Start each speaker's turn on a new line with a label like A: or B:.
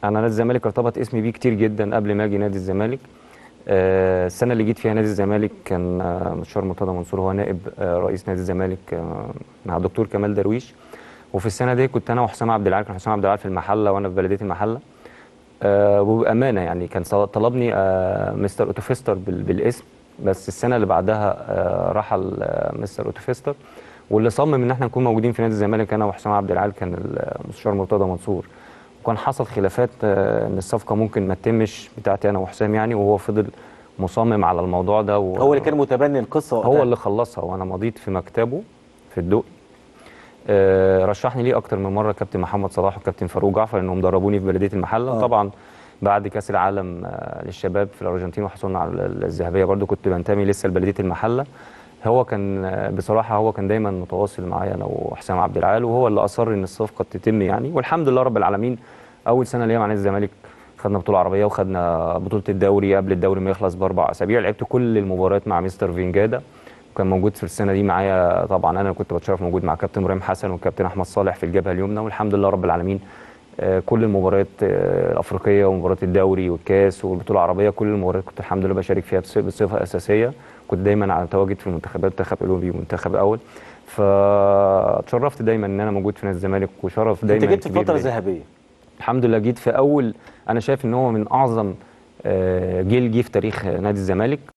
A: انا نادي الزمالك ارتبط اسمي بيه كتير جدا قبل ما اجي نادي الزمالك آه، السنه اللي جيت فيها نادي الزمالك كان آه، مستشار مرتضى منصور هو نائب آه، رئيس نادي الزمالك آه، مع الدكتور كمال درويش وفي السنه دي كنت انا وحسام عبد العال كان حسام عبد العال في المحله وانا في بلديه المحله آه، وبامانه يعني كان ص- طلبني آه، مستر اوتوفيستر بال- بالاسم بس السنه اللي بعدها آه، رحل آه، مستر اوتوفيستر واللي صمم ان احنا نكون موجودين في نادي الزمالك انا وحسام عبد العال كان المستشار مرتضى منصور وكان حصل خلافات آه، ان الصفقه ممكن ما تتمش بتاعتي انا وحسام يعني وهو فضل مصمم على الموضوع ده و...
B: هو اللي كان متبني القصه وقتها
A: هو اللي خلصها وانا مضيت في مكتبه في الدقي آه، رشحني ليه اكتر من مره كابتن محمد صلاح وكابتن فاروق جعفر انهم دربوني في بلديه المحله
B: آه.
A: طبعا بعد كاس العالم آه، للشباب في الارجنتين وحصلنا على الذهبيه برضو كنت بنتمي لسه لبلديه المحله هو كان آه، بصراحه هو كان دايما متواصل معايا انا وحسام عبد العال وهو اللي اصر ان الصفقه تتم يعني والحمد لله رب العالمين اول سنه ليا مع نادي الزمالك خدنا بطوله عربيه وخدنا بطوله الدوري قبل الدوري ما يخلص باربع اسابيع لعبت كل المباريات مع مستر فينجادا وكان موجود في السنه دي معايا طبعا انا كنت بتشرف موجود مع كابتن ابراهيم حسن والكابتن احمد صالح في الجبهه اليمنى والحمد لله رب العالمين آه، كل المباريات آه، الافريقيه ومباريات الدوري والكاس والبطوله العربيه كل المباريات كنت الحمد لله بشارك فيها بص- بصفه اساسيه كنت دايما على تواجد في المنتخبات منتخب اولمبي ومنتخب اول فاتشرفت دايما ان انا موجود في نادي الزمالك وشرف دايما
B: انت جيت في
A: كبير
B: فتره
A: ليا.
B: ذهبيه
A: الحمد لله جيت في اول انا شايف ان هو من اعظم آه، جيل جه في تاريخ نادي الزمالك